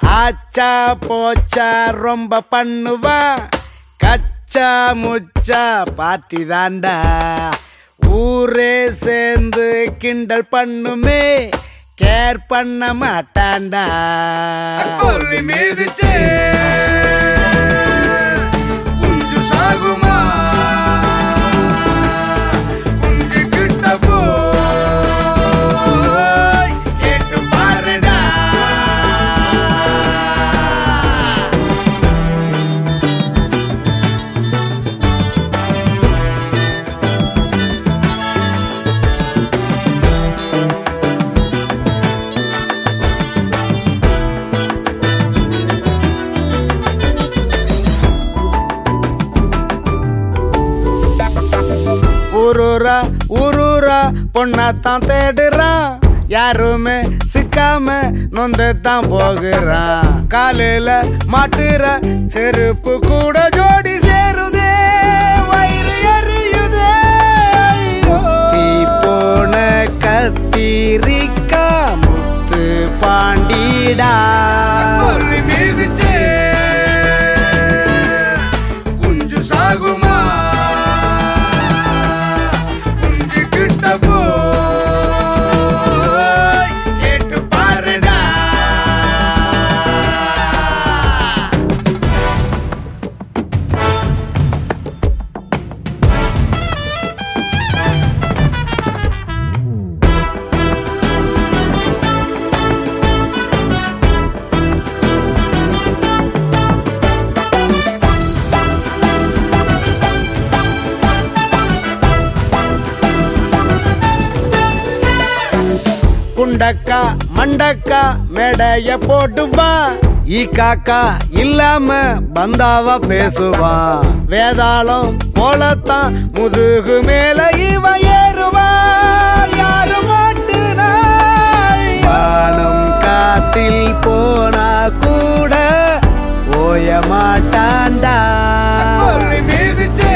ஆச்சா போச்சா ரொம்ப பண்ணுவான் கச்சா முச்சா பாட்டி தாண்டா ஊரே சேர்ந்து கிண்டல் பண்ணுமே கேர் பண்ண மாட்டான்டா கொல்லி மீதிச்சே குஞ்சு சாகுமா குஞ்சு கிட்ட போய் கேட்டு பாருடா ஊரூரா ஊரூரா பொண்ணாத்தான் தேடுறான் யாருமே சிக்காம நொந்து தான் போகிறான் காலையில மாட்டுற செருப்பு கூட ஜோடி சேருதே வயிறு எரியுதே ஐயோ. தீ போன கத்திரிக்கா முத்து பாண்டிடா கொல்லி மீதிச்சே குஞ்சு சாகுமா குஞ்சு கிட்ட போய் கேட்டு பாருடா குண்டக்கா மண்டக்கா மேடைய போட்டுவான் ஈ காக்கா இல்லாம பந்தாவா பேசுவான் வேதாளம் போலத்தான் முதுகு மேல இவன் ஏறுவான் யாரு மாட்டுனா வானம் காத்தில் போனா கூட ஓய மாட்டான்டா கொல்லி மீதிச்சே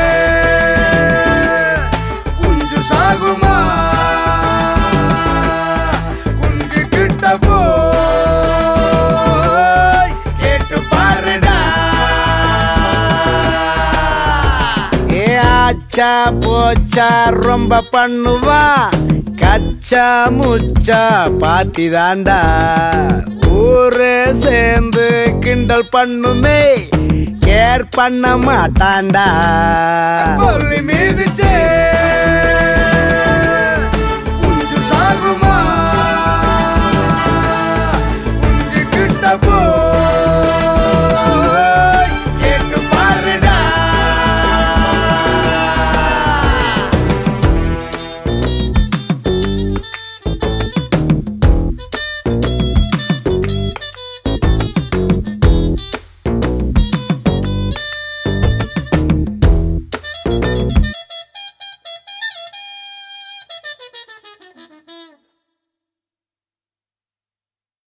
குஞ்சு சாகுமா குஞ்சு கிட்ட போய் கேட்டு பாருடா ஏ ஆச்சா போச்சா ரொம்ப பண்ணுவா கச்சா முச்சா பாத்தி தாண்டா ஊரே சேர்ந்து கிண்டல் பண்ணுமே கேர் பண்ண மாட்டான்டா கொல்லி மீதிச்சே